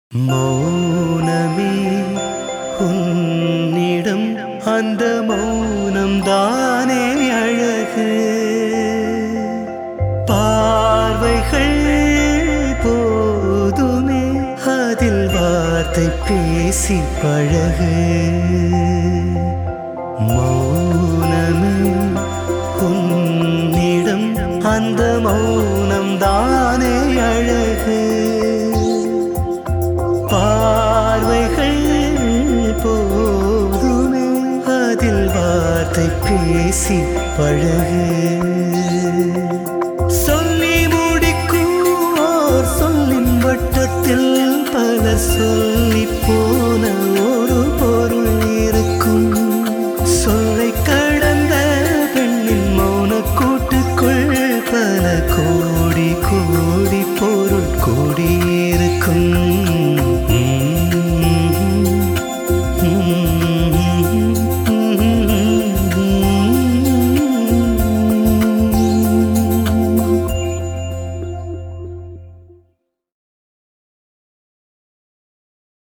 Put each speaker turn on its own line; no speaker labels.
மௌனமே உன்னிடம் அந்த மௌனம் தானே அழகு பார்வைகள் போதுமே அதில் வார்த்தை பேசி பழகு மௌனமே உன்னிடம் அந்த மௌனம் தானே அழகு பார்வைகள் போதுமே அதில் வார்த்தை பேசி பழகு சொல்லி முடிக்கும் ஓர் சொல்லின் வட்டத்தில் பலர் சொல்லி போன ஒரு